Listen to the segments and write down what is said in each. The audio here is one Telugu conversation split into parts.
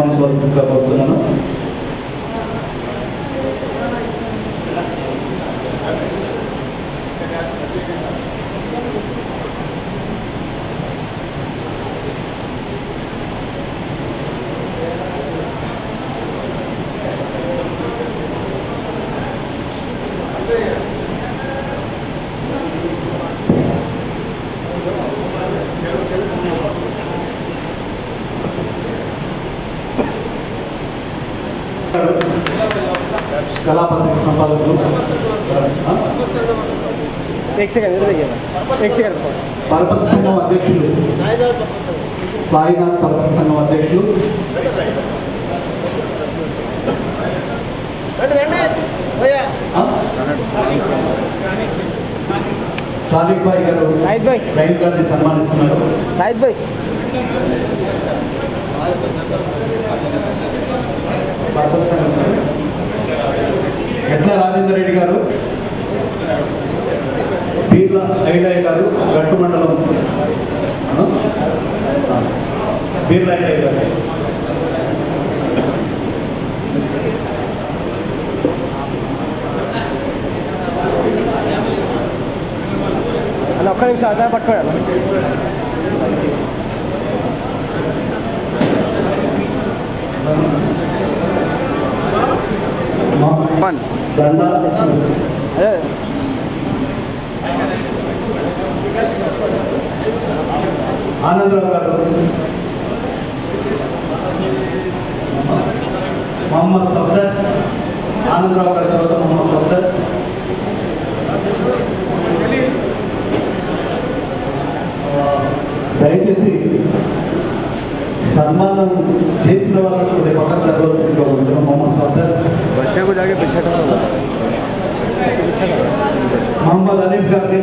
సన్మానించవలసిందిగా కోరుతున్నాను కళాపత్రిక సంపాదకులు ఆ? एक सेकंड इधर देखिएगा एक सेकंड పరపతి సంఘం అధ్యక్షులు సాయినాథ్ పరపతి సంఘం అధ్యక్షులు ఆ? సాదిక్ భాయ్ గారు शाहिद भाई రైన్ గారిని సన్మానిస్తున్నారు शाहिद भाई పరపతి సంఘం ఎట్ల రాజేందర్ రెడ్డి గారు పీర్ల ఐలయ్య గారు గట్టు మండలం ఆ? ఆ. పీర్ల ఐలయ్య గారు అన్న ఒక్క నిమిషం అదే పట్టుకోండి అన్న మా- దండా అదే ఆనందరావు గారు మొహమ్మద్ సఫ్దర్ ఆనందరావు గారి తర్వాత మొహమ్మద్ సఫ్దర్ ఆ, దయచేసి సన్మానం చేసిన వాళ్ళకు కొద్దిగా పక్కన జరగవలసిందిగా ఉంటుంది మొహమ్మద్ సఫ్దర్ बच्चे को जाके पीछे करो पीछे करो మొహమ్మద్ అనీఫ్ గారిని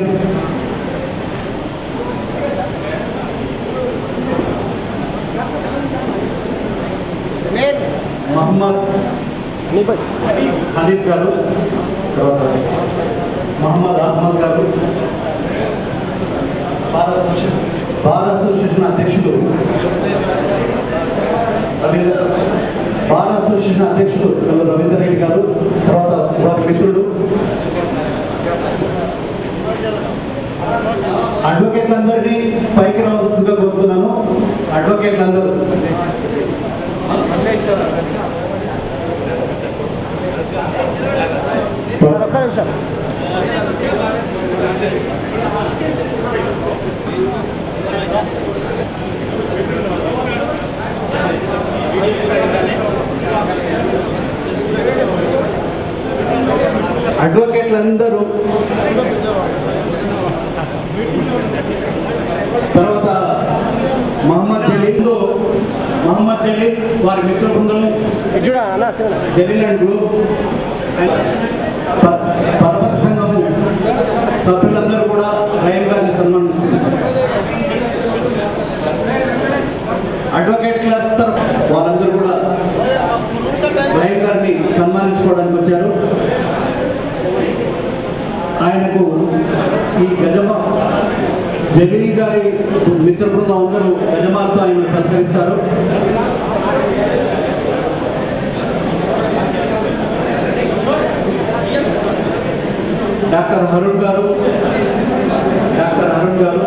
మహమ్మద్ नहीं भाई హనీఫ్ గారు తర్వాత మహమ్మద్ అహ్మద్ గారు బార్ అసోసియేషన్ బార్ అసోసియేషన్ అధ్యక్షులు రవీంద్ర బార్ అసోసియేషన్ అధ్యక్షులు పిల్లలు రవీందర్ రెడ్డి గారు తర్వాత వారి మిత్రుడు అడ్వకేట్లందరినీ పైకి రావాల్సిందిగా కోరుతున్నాను అడ్వకేట్లందరూ సార్ ఒక్క నిమిషం అడ్వకేట్లందరూ తర్వాత మహమ్మద్ జలీల్ మహమ్మద్ జలీల్ వారి మిత్ర బృందం ఇటు చూడ అన్న శివన జలీల్ అండ్ గ్రూప్ అండ్ ప- పర్వత సంఘము సభ్యులందరూ కూడా రైల్ గారిని సన్మానిస్తున్నారు అడ్వకేట్ క్లర్క్స్ తరఫు వాళ్ళందరూ కూడా రైల్ గారిని సన్మానించుకోవడానికి వచ్చారు ఆయనకు ఈ గజమా జగన్ గారి మిత్ర బృందం అందరూ గజమాలతో ఆయన సత్కరిస్తారు డాక్టర్ అరుణ్ గారు డాక్టర్ అరుణ్ గారు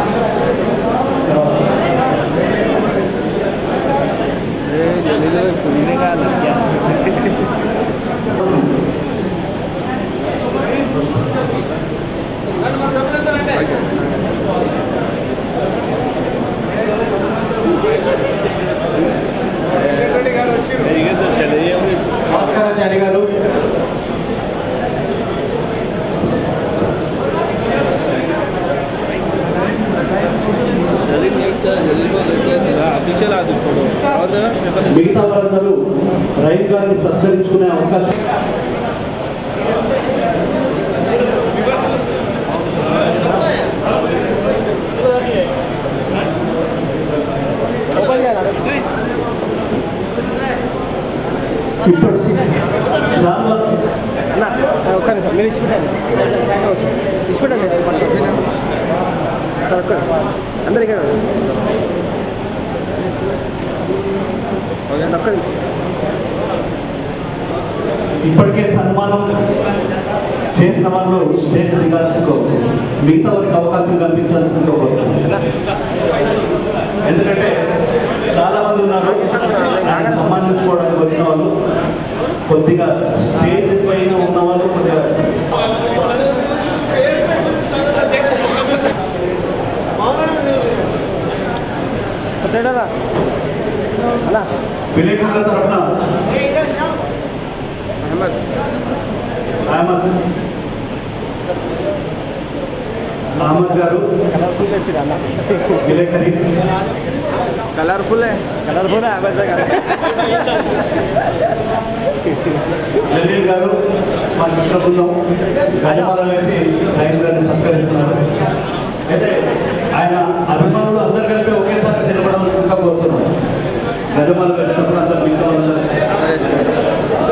భాస్కరాచారి గారు अफिशियल आदमी फोटो और जरा మిగతా వారందరూ రైతు గారిని సత్కరించుకునే అవకాశం ఓపెన్ చేయాలి ఇప్పుడు శాల్వా అన్న ఒక్క నిమిషం మీరు ఇచ్చిపెట్టండి ఇచ్చిపెట్టండి అది పట్టుకోండి. సార్ ఒక్క అందరికీ అన్న ఒక్క నిమిషం ఇప్పటికే సన్మానం చేసిన వాళ్ళు స్టేజ్ దిగాల్సిందో మిగతా వారికి అవకాశం కల్పించాల్సిందో కోరుతున్నాను. ఎందుకంటే చాలా మంది ఉన్నారు ఆయన సన్మానించుకోవడానికి వచ్చిన వాళ్ళు కొద్దిగా స్టేజ్ పైన ఉన్న వాళ్ళు కొద్దిగా సత్యడా అన్న విలేకరుల తరఫున అహ్మద్ అహ్మద్ అహ్మద్ గారు కలర్ఫుల్ తెచ్చిరా అన్న విలేకరి కలర్ఫుల్ కలర్ఫుల్ అహ్మద్ గారు లలీల్ గారు మా మిత్ర బృందం గజమాల వేసి రైలు గారిని సత్కరిస్తున్నారు అయితే ఆయన అభిమానులు అందరు కలిపి ఒకేసారి నిలబడవలసిందిగా కోరుతున్నాం గజమాల వేసినప్పుడు అందరు మిగతా వాళ్ళందరూ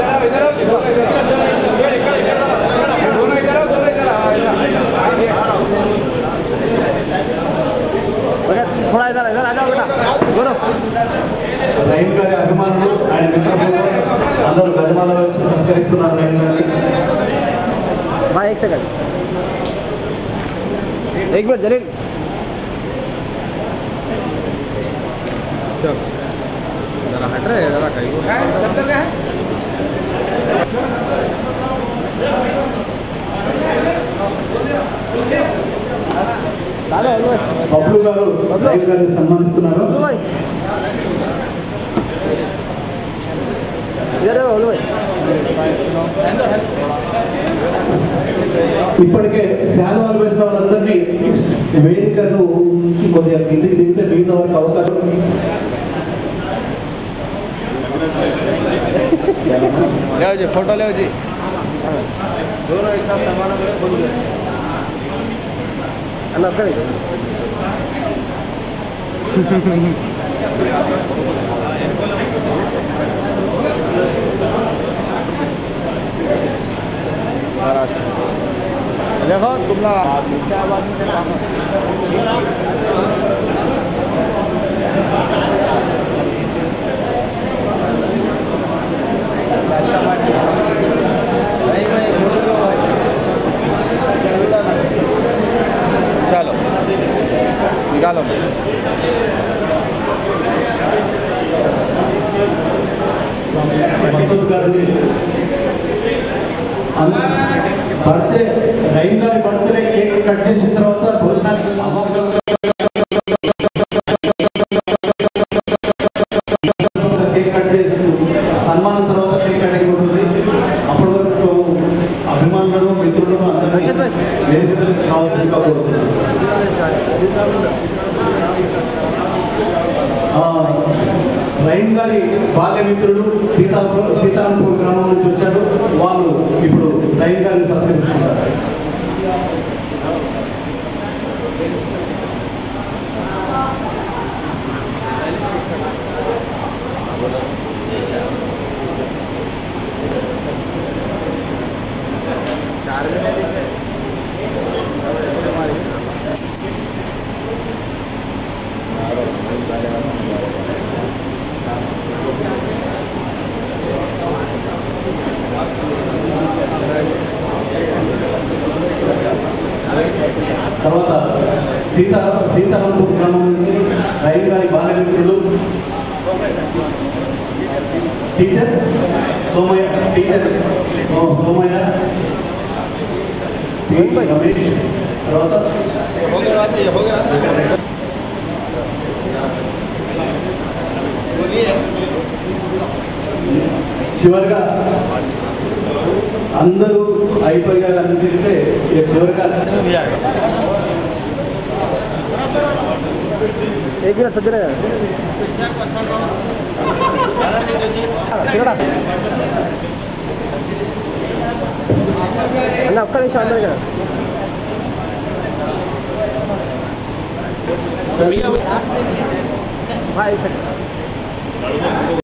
थोड़ा इधर इधर आ जाओ बेटा बोलो రైలు గారి అభిమానులు ఆయన మిత్ర బృందం అందరూ గజమాల వేసి సత్కరిస్తున్నారు రైలు గారిని हाँ एक सेकंड एक मिनट जलील जरा हट रहे जरा कहीं हेलो हेलो బబ్లు గారు రైలు గారిని సన్మానిస్తున్నారు भाई इधर आओ हेलो भाई ఇప్పటికే శాలువాలు వేసిన వాళ్ళందరినీ వేదికను నుంచి కొద్దిగా కిందికి దిగితే మిగతా వారికి అవకాశం ले जी फोटो ले जी दोनों एक साथ सामान बोल अन्न ఒక్క నిమిషం देखो तुम लोग चलो निकालो మసూద్ గారిని బర్త్డే రైన్ గారి బర్త్డే కేక్ కట్ చేసిన తర్వాత భోజనానికి అమర్ కేక్ కట్ చేసి సన్మానం తర్వాత కేక్ కటింగ్ ఉంటుంది అప్పటి వరకు అభిమానులను మిత్రులను అందరినీ వేదిక దగ్గరికి రావాల్సిందిగా కోరుతున్నాను ఆ, రైన్ గారి బాల్యమిత్రుడు సీతాపూర్ సీతారాంపూర్ గ్రామం నుంచి వచ్చారు వాళ్ళు ఇప్పుడు రైన్ గారిని సత్కరించుకుంటారు తర్వాత సీతా సీతారాంపూర్ గ్రామం నుంచి రైన్ గారి బాల్యమిత్రుడు టీచర్ సోమయ్య టీచర్ సో- సోమయ్య టి. రమేష్ తర్వాత చివరిగా అందరూ అయిపోయారు అనిపిస్తే ఇక చివరిగా एक मिनट सज्जन అన్న ఒక్క నిమిషం అందరు కదా हाँ एक सेकंड